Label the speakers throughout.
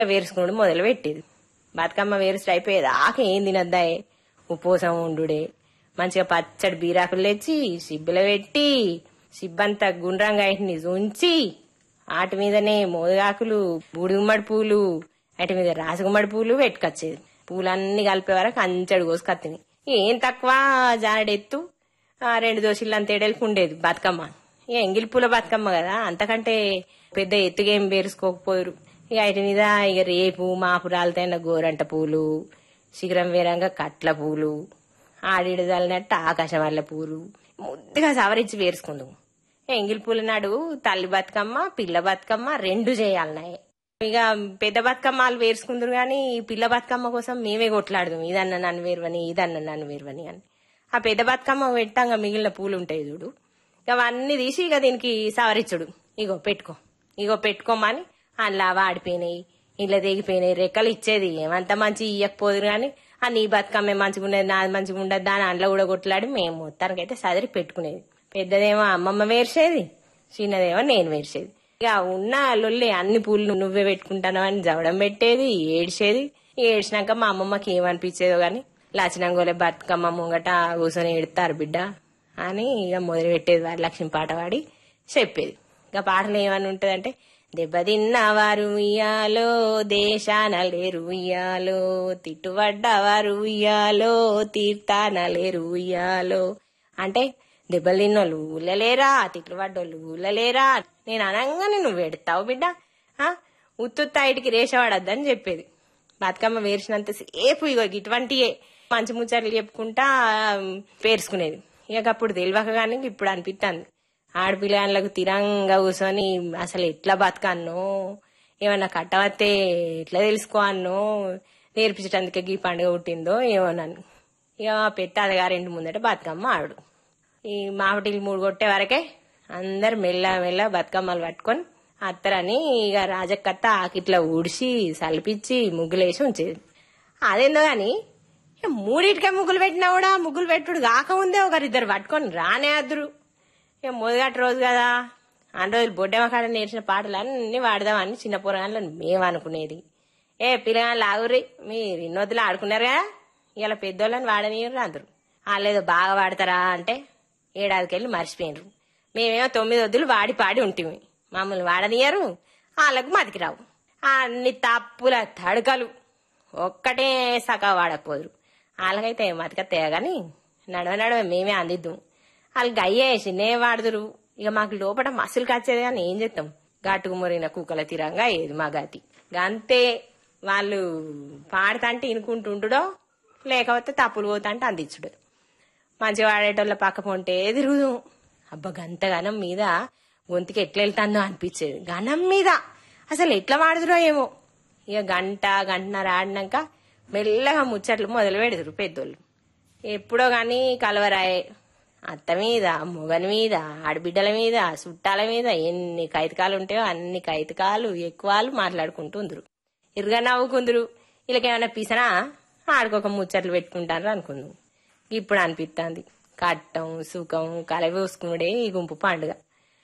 Speaker 1: వేరుసుకున్నాడు మొదలు పెట్టేది బతుకమ్మ వేరుసుడు అయిపోయేది ఆక ఏం తినద్దాయే ఉపవాసం ఉండుడే మంచిగా పచ్చడి బీరాకులు తెచ్చి సిబ్బిలో పెట్టి సిబ్బంతా గుండ్రంగా వాటిని ఉంచి వాటి మీదనే మోదగాకులు బూడిగుమ్మడి పూలు వాటి మీద రాసగుమ్మడి పూలు పెట్టుకొచ్చేది పూలన్నీ కలిపే వరకు అంచడు కోసుకొత్తిని ఏం తక్కువ జానడెత్తు ఆ, రెండు దోశలు అంత ఎడలికి ఉండేది బతుకమ్మ ఇక ఎంగిలి పూల బతుకమ్మ కదా అంతకంటే పెద్ద ఎత్తుగా ఏం పేరుసుకోకపోయారు ఇక వాటి మీద ఇక రేపు మాపురాలతైన గోరంట పూలు శిఖరం వేరంగా కట్ల పూలు ఆడిడు చల్లినట్టు ఆకాశం వల్ల పూలు ముద్దుగా సవరించి వేరుసుకుందాం ఎంగిలి పూల నాడు తల్లి బతుకమ్మ పిల్ల బతుకమ్మ రెండు చేయాలన్నాయి ఇక పెద్ద బతుకమ్మలు వేరుసుకుందరు కానీ పిల్ల బతుకమ్మ కోసం మేమే కొట్లాడదాం ఇదన్న నన్ను వేరువని ఇదన్న నన్ను వేరువని అని ఆ పెద్ద బతుకమ్మ పెట్టంగా మిగిలిన పూలు ఉంటాయి చూడు ఇక అవన్నీ తీసి ఇక దీనికి సవరించుడు ఇగో పెట్టుకో ఇగో పెట్టుకోమని అందులో వాడిపోయినాయి ఇలా తెగిపోయినాయి రెక్కలు ఇచ్చేది ఏమంత మంచి ఇయ్యకపోదు కానీ ఆ నీ బతుకమ్మే మంచిగా ఉండేది నాది మంచిగా ఉండదు దాని అందులో కూడా కొట్లాడి మేము మొత్తానికైతే సదిరి పెట్టుకునేది పెద్దదేమో అమ్మమ్మ వేర్చేది చిన్నదేమో నేను వేర్చేది ఇక ఉన్న లొల్లి అన్ని పూలు నువ్వే పెట్టుకుంటాను అని జవడం పెట్టేది ఏడ్చేది ఏడ్చినాక మా అమ్మమ్మకి ఏమనిపించేదో గాని లచ్చనంగోలే బతుకమ్మ ముంగట కూర్చొని ఏడుతారు బిడ్డ అని ఇక మొదలు పెట్టేది వారి లక్ష్మి పాట పాడి చెప్పేది ఇక పాటలు ఏమని ఉంటదంటే దెబ్బతిన్నవారు ఉయ్యాలో దేశాన లేరు ఉయ్యాలో తిట్టుబడ్డవారు ఉయ్యాలో తీర్థాన లేరు ఉయ్యాలో అంటే దెబ్బలు తిన్నోళ్ళు ఊళ్ళలేరా తిట్లు పడ్డోళ్ళు ఊళ్ళలేరా నేను అనగానే నువ్వు పెడతావు బిడ్డ ఆ? ఉత్తుత్త ఇటుకి రేషవాడద్దని చెప్పేది బతుకమ్మ వేర్చినంత సేపు ఇగో ఇటువంటియే మంచి ముచ్చట్లు చెప్పుకుంటా ఉమ్, పేర్చుకునేది ఇక అప్పుడు తెలియక కానీ ఇప్పుడు అనిపిస్తుంది ఆడపిల్లలకు తిరంగా కూర్చొని అసలు ఎట్లా బతకన్నో ఏమన్నా కట్టవతే ఎట్లా తెలుసుకోవన్నో నేర్పించడానికి ఈ పండుగ పుట్టిందో ఏమోనని ఇక మా పెద్ద అదగారింటి ముందట బతుకమ్మ ఆడు ఈ మామిడిలు మూడు కొట్టే వరకే అందరు మెల్ల మెల్ల బతుకమ్మలు పట్టుకొని అత్తరని ఇక రాజక్కత్త ఆకిట్లా ఊడిసి సలిపించి ముగ్గులేసి ఉంచేది అదేందో గాని ఇక మూడింటికే ముగ్గులు పెట్టినా కూడా ముగ్గులు పెట్టుడు కాకముందే ఒకరిద్దరు పట్టుకొని రానే అద్దరు ఇక మొదటి రోజు కదా అన్ని రోజులు బొడ్డెమ్మ కాడ నేర్చిన పాటలు అన్ని వాడదామని చిన్న పొరగాళ్ళని మేము అనుకునేది ఏ పిల్లగాళ్ళు ఆగురి మీరు ఇన్నొద్దులు ఆడుకున్నారుగా ఇలా పెద్దోళ్ళని వాడనీయరు అందరు వాళ్ళేదో బాగా వాడతారా అంటే ఏడాదికి వెళ్ళి మర్చిపోయినరు మేమేమో తొమ్మిది వద్దులు వాడి పాడి ఉంటుంది మమ్మల్ని వాడనీయరు వాళ్ళకు మతికి రావు అన్ని తప్పుల తడకలు ఒక్కటే సగా వాడకపోదురు వాళ్ళకైతే మతికత్తయ్య గాని నడవ నడవ మేమే అందిద్దాం వాళ్ళు గయ్యే చిన్నే వాడుదురు ఇక మాకు లోపల మసులు కచ్చేది కానీ ఏం చేస్తాం గట్టుకు మురిగిన కుక్కల తీరంగా ఏది మా గతి అంతే వాళ్ళు పాడుతంటే ఇనుకుంటుంటుడో లేకపోతే తప్పులు పోతాంటే అందించుడు మంచిగా వాడేటోళ్ళ పక్క పొంటే తిరుగుదు అబ్బా గంత గనం మీద గొంతుకి ఎట్లా వెళ్తాందో అనిపించేది గనం మీద అసలు ఎట్లా వాడుదురో ఏమో ఇక గంట గంటన్నర ఆడినాక మెల్లగా ముచ్చట్లు మొదలు పెడతారు పెద్దోళ్ళు ఎప్పుడో గాని కలవరాయే అత్త మీద మొగని మీద ఆడబిడ్డల మీద చుట్టాల మీద ఎన్ని కైతకాలు ఉంటాయో అన్ని కైతకాలు ఎక్కువలు మాట్లాడుకుంటుందరు ఇరుగా నవ్వుకుందరు వీళ్ళకేమైనా పిసనా ఆడుకోక ముచ్చట్లు పెట్టుకుంటారు అనుకుందాం ఇప్పుడు అనిపిస్తుంది కట్టం సుఖం కలవేసుకునుడే ఈ గుంపు పండుగ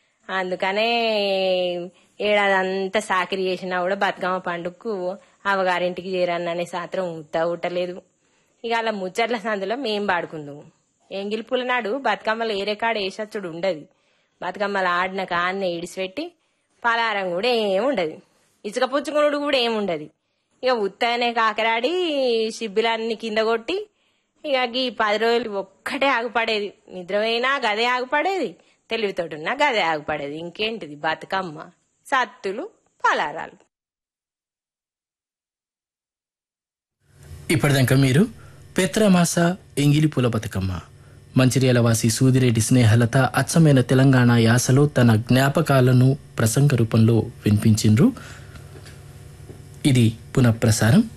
Speaker 1: అందుకనే ఏడాది అంతా సాకిరి చేసినా కూడా బతుకమ్మ పండుగకు అవగారింటికి చేరన్ననే సాత్రం ఉత్త ఉట్టలేదు ఇక అలా ముచ్చట్ల సందులో మేం పాడుకుందాం ఎంగిలి పూల నాడు బతుకమ్మలు ఏరేకాడ వేసచ్చుడు ఉండదు బతుకమ్మలు ఆడిన కాన్న ఇడిసిపెట్టి పలారం కూడా ఏముండదు ఇసుక పుచ్చుకునుడు కూడా ఏముండదు ఇక ఉత్తనే కాకరాడి సిబ్బిలన్నీ కింద కొట్టి ఇక ఈ పది రోజులు ఒక్కటే ఆగుపడేది నిద్రపోయినా గదే ఆగుపడేది తెలివితోటున్నా గదే ఆగుపడేది ఇంకేంటిది బతుకమ్మ సత్తులు పలారాలు
Speaker 2: ఇప్పటిదాకా మీరు పెత్రమాస ఎంగిలి పూల బతుకమ్మ మంచిర్యాల వాసి సూదిరెడ్డి స్నేహలత అచ్చమైన తెలంగాణ యాసలో తన జ్ఞాపకాలను ప్రసంగ రూపంలో వినిపించిండ్రు ఇది పునఃప్రసారం